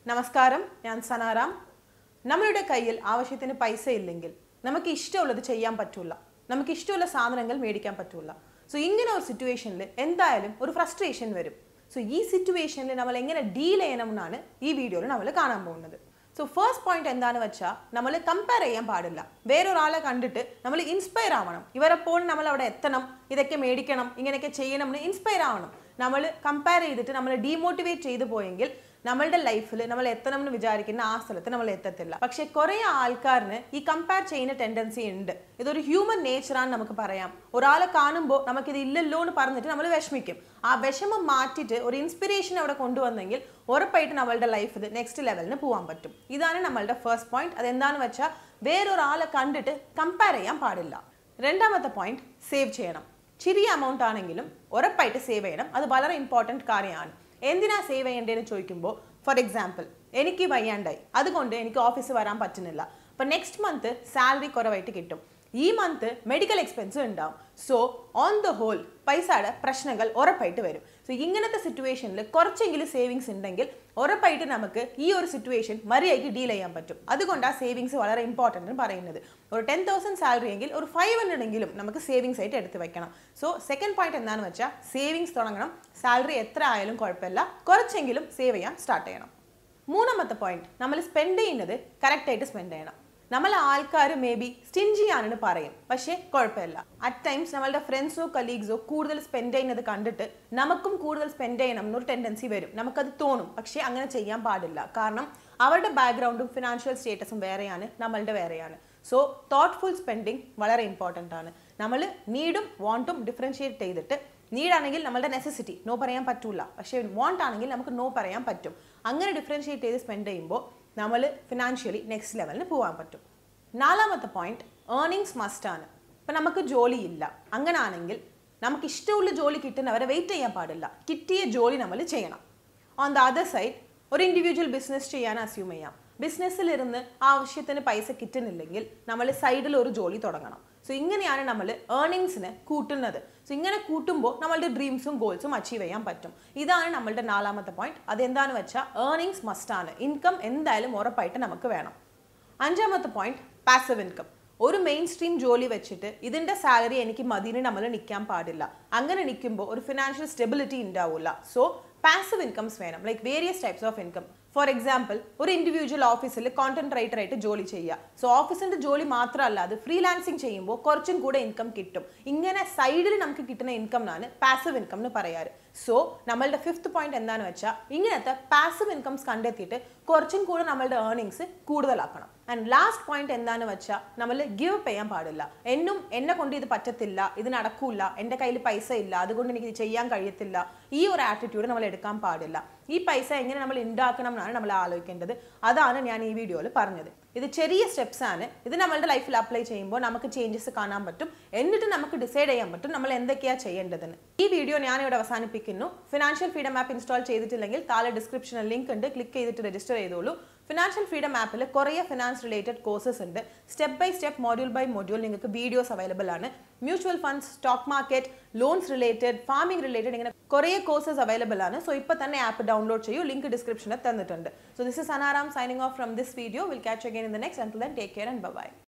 നമസ്കാരം ഞാൻ സനാറാം നമ്മളുടെ കയ്യിൽ ആവശ്യത്തിന് പൈസ ഇല്ലെങ്കിൽ നമുക്ക് ഇഷ്ടമുള്ളത് ചെയ്യാൻ പറ്റൂല നമുക്ക് ഇഷ്ടമുള്ള സാധനങ്ങൾ മേടിക്കാൻ പറ്റൂല സോ ഇങ്ങനെ ഒരു സിറ്റുവേഷനിൽ എന്തായാലും ഒരു ഫ്രസ്ട്രേഷൻ വരും സോ ഈ സിറ്റുവേഷനിൽ നമ്മൾ എങ്ങനെ ഡീൽ ചെയ്യണം എന്നാണ് ഈ വീഡിയോയിൽ നമ്മൾ കാണാൻ പോകുന്നത് സോ ഫസ്റ്റ് പോയിന്റ് എന്താണെന്ന് വെച്ചാൽ നമ്മൾ കമ്പയർ ചെയ്യാൻ പാടില്ല വേറൊരാളെ കണ്ടിട്ട് നമ്മൾ ഇൻസ്പയർ ആവണം ഇവരെപ്പോൾ നമ്മൾ അവിടെ എത്തണം ഇതൊക്കെ മേടിക്കണം ഇങ്ങനെയൊക്കെ ചെയ്യണം എന്ന് ഇൻസ്പയർ ആവണം നമ്മൾ കമ്പയർ ചെയ്തിട്ട് നമ്മൾ ഡീമോട്ടിവേറ്റ് ചെയ്തു പോയെങ്കിൽ നമ്മളുടെ ലൈഫിൽ നമ്മൾ എത്തണം എന്ന് വിചാരിക്കുന്ന ആ സ്ഥലത്ത് നമ്മൾ എത്തത്തില്ല പക്ഷെ കുറെ ആൾക്കാരിന് ഈ കമ്പയർ ചെയ്യുന്ന ടെൻഡൻസി ഉണ്ട് ഇതൊരു ഹ്യൂമൻ നേച്ചറാണ് നമുക്ക് പറയാം ഒരാളെ കാണുമ്പോൾ നമുക്കിത് ഇല്ലല്ലോ എന്ന് പറഞ്ഞിട്ട് നമ്മൾ വിഷമിക്കും ആ വിഷമം മാറ്റിയിട്ട് ഒരു ഇൻസ്പിറേഷൻ അവിടെ കൊണ്ടുവന്നെങ്കിൽ ഉറപ്പായിട്ട് നമ്മളുടെ ലൈഫിൽ നെക്സ്റ്റ് ലെവലിന് പോകാൻ പറ്റും ഇതാണ് നമ്മളുടെ ഫസ്റ്റ് പോയിന്റ് അതെന്താണെന്ന് വെച്ചാൽ വേറൊരാളെ കണ്ടിട്ട് കമ്പയർ ചെയ്യാൻ പാടില്ല രണ്ടാമത്തെ പോയിന്റ് സേവ് ചെയ്യണം ചെറിയ എമൗണ്ട് ആണെങ്കിലും ഉറപ്പായിട്ട് സേവ് ചെയ്യണം അത് വളരെ ഇമ്പോർട്ടൻറ്റ് കാര്യമാണ് എന്തിനാ സേവ് ചെയ്യേണ്ടതെന്ന് ചോദിക്കുമ്പോൾ ഫോർ എക്സാമ്പിൾ എനിക്ക് വയ്യാണ്ടായി അതുകൊണ്ട് എനിക്ക് ഓഫീസിൽ വരാൻ പറ്റുന്നില്ല അപ്പം നെക്സ്റ്റ് മന്ത് സാലറി കുറവായിട്ട് കിട്ടും ഈ മന്ത് മെഡിക്കൽ എക്സ്പെൻസ് ഉണ്ടാവും സോ ഓൺ ദ ഹോൾ പൈസയുടെ പ്രശ്നങ്ങൾ ഉറപ്പായിട്ട് വരും സോ ഇങ്ങനത്തെ സിറ്റുവേഷനിൽ കുറച്ചെങ്കിലും സേവിങ്സ് ഉണ്ടെങ്കിൽ ഉറപ്പായിട്ട് നമുക്ക് ഈ ഒരു സിറ്റുവേഷൻ മര്യാദയ്ക്ക് ഡീൽ ചെയ്യാൻ പറ്റും അതുകൊണ്ട് ആ സേവിങ്സ് വളരെ ഇമ്പോർട്ടൻ്റ് എന്ന് പറയുന്നത് ഒരു ടെൻ തൗസൻഡ് സാലറി എങ്കിൽ ഒരു ഫൈവ് ഹൺഡ്രഡ് എങ്കിലും നമുക്ക് സേവിങ്സ് ആയിട്ട് എടുത്ത് വെക്കണം സോ സെക്കൻഡ് പോയിന്റ് എന്താണെന്ന് വെച്ചാൽ സേവിങ്സ് തുടങ്ങണം സാലറി എത്ര ആയാലും കുഴപ്പമില്ല കുറച്ചെങ്കിലും സേവ് ചെയ്യാൻ സ്റ്റാർട്ട് ചെയ്യണം മൂന്നാമത്തെ പോയിന്റ് നമ്മൾ സ്പെൻഡ് ചെയ്യുന്നത് കറക്റ്റായിട്ട് സ്പെൻഡ് ചെയ്യണം നമ്മൾ ആൾക്കാർ മേ ബി സ്റ്റിഞ്ചി ആണെന്ന് പറയും പക്ഷേ കുഴപ്പമില്ല അറ്റ് ടൈംസ് നമ്മളുടെ ഫ്രണ്ട്സോ കലീഗ്സോ കൂടുതൽ സ്പെൻഡ് ചെയ്യുന്നത് കണ്ടിട്ട് നമുക്കും കൂടുതൽ സ്പെൻഡ് ചെയ്യണം എന്നൊരു ടെൻഡൻസി വരും നമുക്കത് തോന്നും പക്ഷേ അങ്ങനെ ചെയ്യാൻ പാടില്ല കാരണം അവരുടെ ബാക്ക്ഗ്രൗണ്ടും ഫിനാൻഷ്യൽ സ്റ്റേറ്റസും വേറെയാണ് നമ്മളുടെ വേറെയാണ് സോ തോട്ട്ഫുൾ സ്പെൻഡിങ് വളരെ ഇമ്പോർട്ടൻ്റ് ആണ് നമ്മൾ നീഡും വാണ്ടും ഡിഫറൻഷിയേറ്റ് ചെയ്തിട്ട് നീഡാണെങ്കിൽ നമ്മളുടെ നെസസിറ്റി നോ പറയാൻ പറ്റൂല പക്ഷേ വാണ്ട് ആണെങ്കിൽ നമുക്ക് നോ പറയാൻ പറ്റും അങ്ങനെ ഡിഫറൻഷിയേറ്റ് ചെയ്ത് സ്പെൻഡ് ചെയ്യുമ്പോൾ നമ്മൾ ഫിനാൻഷ്യലി നെക്സ്റ്റ് ലെവലിന് പോകാൻ പറ്റും നാലാമത്തെ പോയിന്റ് ഏർണിങ്സ് മസ്റ്റാണ് ഇപ്പം നമുക്ക് ജോലിയില്ല അങ്ങനെ ആണെങ്കിൽ നമുക്ക് ഇഷ്ടമുള്ള ജോലി കിട്ടുന്നവരെ വെയിറ്റ് ചെയ്യാൻ പാടില്ല കിട്ടിയ ജോലി നമ്മൾ ചെയ്യണം ഓൺ ദ അതർ സൈഡ് ഒരു ഇൻഡിവിജ്വൽ ബിസിനസ് ചെയ്യാൻ അസ്യൂം ചെയ്യാം ബിസിനസ്സിലിരുന്ന് ആവശ്യത്തിന് പൈസ കിട്ടുന്നില്ലെങ്കിൽ നമ്മൾ സൈഡിൽ ഒരു ജോലി തുടങ്ങണം സോ ഇങ്ങനെയാണ് നമ്മൾ ഏർണിങ്സിനെ കൂട്ടുന്നത് സോ ഇങ്ങനെ കൂട്ടുമ്പോൾ നമ്മളുടെ ഡ്രീംസും ഗോൾസും അച്ചീവ് ചെയ്യാൻ പറ്റും ഇതാണ് നമ്മളുടെ നാലാമത്തെ പോയിന്റ് അതെന്താണെന്ന് വെച്ചാൽ ഏർണിങ്സ് മസ്റ്റാണ് ഇൻകം എന്തായാലും ഉറപ്പായിട്ട് നമുക്ക് വേണം അഞ്ചാമത്തെ പോയിന്റ് പാസീവ് ഇൻകം ഒരു മെയിൻ സ്ട്രീം ജോലി വെച്ചിട്ട് ഇതിന്റെ സാലറി എനിക്ക് മതിന് നമ്മൾ നിൽക്കാൻ പാടില്ല അങ്ങനെ നിൽക്കുമ്പോൾ ഒരു ഫിനാൻഷ്യൽ സ്റ്റെബിലിറ്റി ഉണ്ടാവില്ല സോ പാസീവ് ഇൻകംസ് വേണം like various types of income for example ഒരു ഇൻഡിവിജ്വൽ ഓഫീസിൽ കോണ്ടന്റ് റൈറ്റർ ആയിട്ട് ജോലി ചെയ്യുക സോ ഓഫീസിന്റെ ജോലി മാത്രമല്ല അത് ഫ്രീലാൻസിങ് ചെയ്യുമ്പോൾ കുറച്ചും കൂടെ ഇൻകം കിട്ടും ഇങ്ങനെ സൈഡിൽ നമുക്ക് കിട്ടുന്ന ഇൻകം ആണ് പാസീവ് ഇൻകം എന്ന് പറയാറ് സോ നമ്മളുടെ ഫിഫ്ത്ത് പോയിന്റ് എന്താണെന്ന് വെച്ചാൽ ഇങ്ങനത്തെ പാസീവ് ഇൻകംസ് കണ്ടെത്തിയിട്ട് കുറച്ചും കൂടെ നമ്മളുടെ ഏർണിങ്സ് കൂടുതലാക്കണം ആൻഡ് ലാസ്റ്റ് പോയിന്റ് എന്താണെന്ന് വെച്ചാൽ നമ്മൾ ഗിവ് അപ്പ് ചെയ്യാൻ പാടില്ല എന്നും എന്നെ കൊണ്ട് ഇത് പറ്റത്തില്ല ഇത് നടക്കൂല എൻ്റെ കയ്യിൽ പൈസ ഇല്ല അതുകൊണ്ട് എനിക്ക് ഇത് ചെയ്യാൻ കഴിയത്തില്ല ഈ ഒരു ആറ്റിറ്റ്യൂഡ് നമ്മൾ എടുക്കാൻ പാടില്ല ഈ പൈസ എങ്ങനെ നമ്മൾ ഉണ്ടാക്കണം എന്നാണ് നമ്മൾ ആലോചിക്കേണ്ടത് അതാണ് ഞാൻ ഈ വീഡിയോയിൽ പറഞ്ഞത് ഇത് ചെറിയ സ്റ്റെപ്സ് ആണ് ഇത് നമ്മളുടെ ലൈഫിൽ അപ്ലൈ ചെയ്യുമ്പോൾ നമുക്ക് ചേഞ്ചസ് കാണാൻ പറ്റും എന്നിട്ട് നമുക്ക് ഡിസൈഡ് ചെയ്യാൻ പറ്റും നമ്മൾ എന്തൊക്കെയാണ് ചെയ്യേണ്ടതെന്ന് ഈ വീഡിയോ ഞാൻ ഇവിടെ അവസാനിപ്പിക്കുന്നു ഫിനാൻഷ്യൽ ഫ്രീഡം ആപ്പ് ഇൻസ്റ്റാൾ ചെയ്തിട്ടില്ലെങ്കിൽ താഴെ ഡിസ്ക്രിപ്ഷനിൽ ലിങ്ക് ഉണ്ട് ക്ലിക്ക് ചെയ്തിട്ട് രജിസ്റ്റർ ചെയ്തോളൂ ഫിനാൻഷ്യൽ ഫ്രീഡം ആപ്പിൽ കുറേ ഫിനാൻസ് റിലേറ്റഡ് കോഴ്സസ് ഉണ്ട് step by step module by module നിങ്ങൾക്ക് വീഡിയോസ് അവൈലബിൾ ആണ് mutual funds stock market loans related farming related ഇങ്ങനെ കുറേ കോഴ്സസ് അവൈലബിൾ ആണ് സോ ഇപ്പോൾ തന്നെ ആപ്പ് ഡൗൺലോഡ് ചെയ്യൂ ലിങ്ക് ഡിസ്ക്രിപ്ഷനിൽ തന്നിട്ടുണ്ട് so this is Anaram signing off from this video will catch again in the next until then take care and by